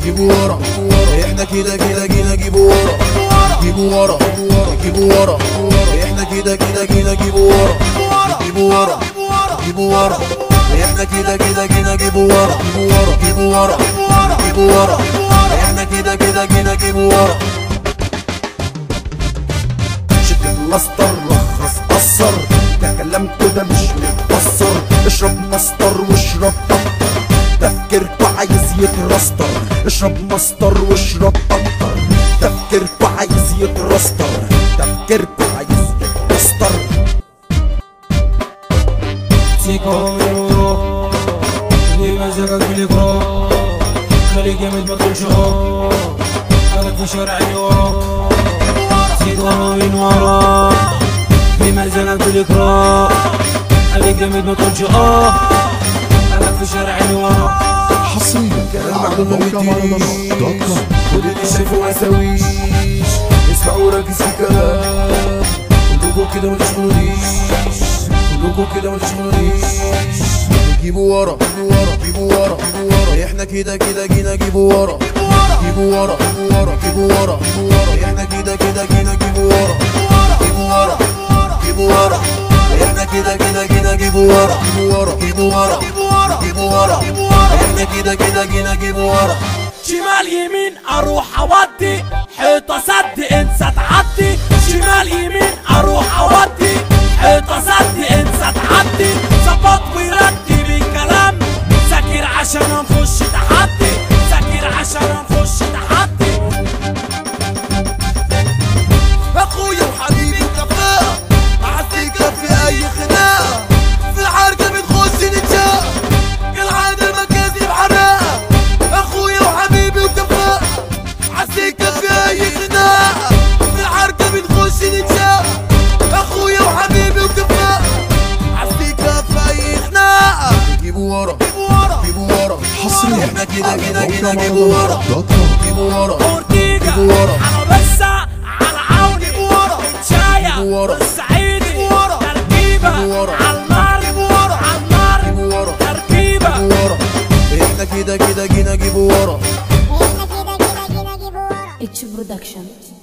جيبوا ورا احنا كده كده جينا جيبوا ورا جيبوا ورا جيبوا ورا احنا كده كده جينا جيبوا ورا جيبوا ورا جيبوا ورا احنا كده كده جينا جيبوا ورا جيبوا ورا جيبوا ورا احنا كده كده جينا جيبوا ورا شد المسطر لخص قصر ده كلام كده مش متكسر اشرب مسطر واشرب بطر تفكيركوا عايز يترستر اشرب مسطر واشرب بطر تفكيركوا عايز يترستر تفكيركوا عايز يترستر سيكو ليه مزاجك بالإجرام خليك جامد ما تقولش اه خليك في شارع اليوم سيكو من ورا ليه مزاجك بالإجرام خليك جامد ما تقولش اه خليك في شارع اليوم حصريا كلام على معلومة موقع مهرجانات دوت بيدينيش كوم كل اللي شايفه ما يساويش اسمعوا ركز في الكلام كلكم كده ما تشغلونيش كلكم كده ما تشغلونيش جيبوا ورا جيبوا ورا جيبوا ورا احنا كده كده جينا جيبوا ورا جيبوا ورا جيبوا ورا جيبوا ورا احنا كده كده جينا جيبوا ورا جيبوا ورا جيبوا ورا احنا كده كده جينا جيبوا ورا جيبوا ورا جيبوا ورا جيبوا ورا احنا كده كده جينا جيبوا ورا شمال يمين اروح اودي حيطه سد انسى تعدي شمال يمين اروح اودي حيطه سد انسى تعدي ظبط ويرتب الكلام ذاكر عشان نخش تحدي ذاكر عشان نخش تحدي اخويا وحبيبي وكفاءة معسكة في اي خناقة في الحركة بنخش نتشاق العادة المكاسب حراقة اخويا وحبيبي وكفاءة معسكة في اي خناقة في الحركة بنخش نتشاق اخويا وحبيبي وكفاءة معسكة في اي خناقة جيبوا ورا جيبوا ورا حصريا احنا كده على كده موقع جينا جيبوا ورا مهرجانات دوت كوم جيبوا ورا اورتيجا جيبوا ورا. انا بس على عوني شاية جيبوا ورا. الصعيدي تركيبة جيبوا ورا. عالنار عالنار جيبوا ورا تركيبة جيبوا ورا احنا كده كده جينا جيبوا ورا احنا كده كده كده جيبوا ورا اتش برودكشن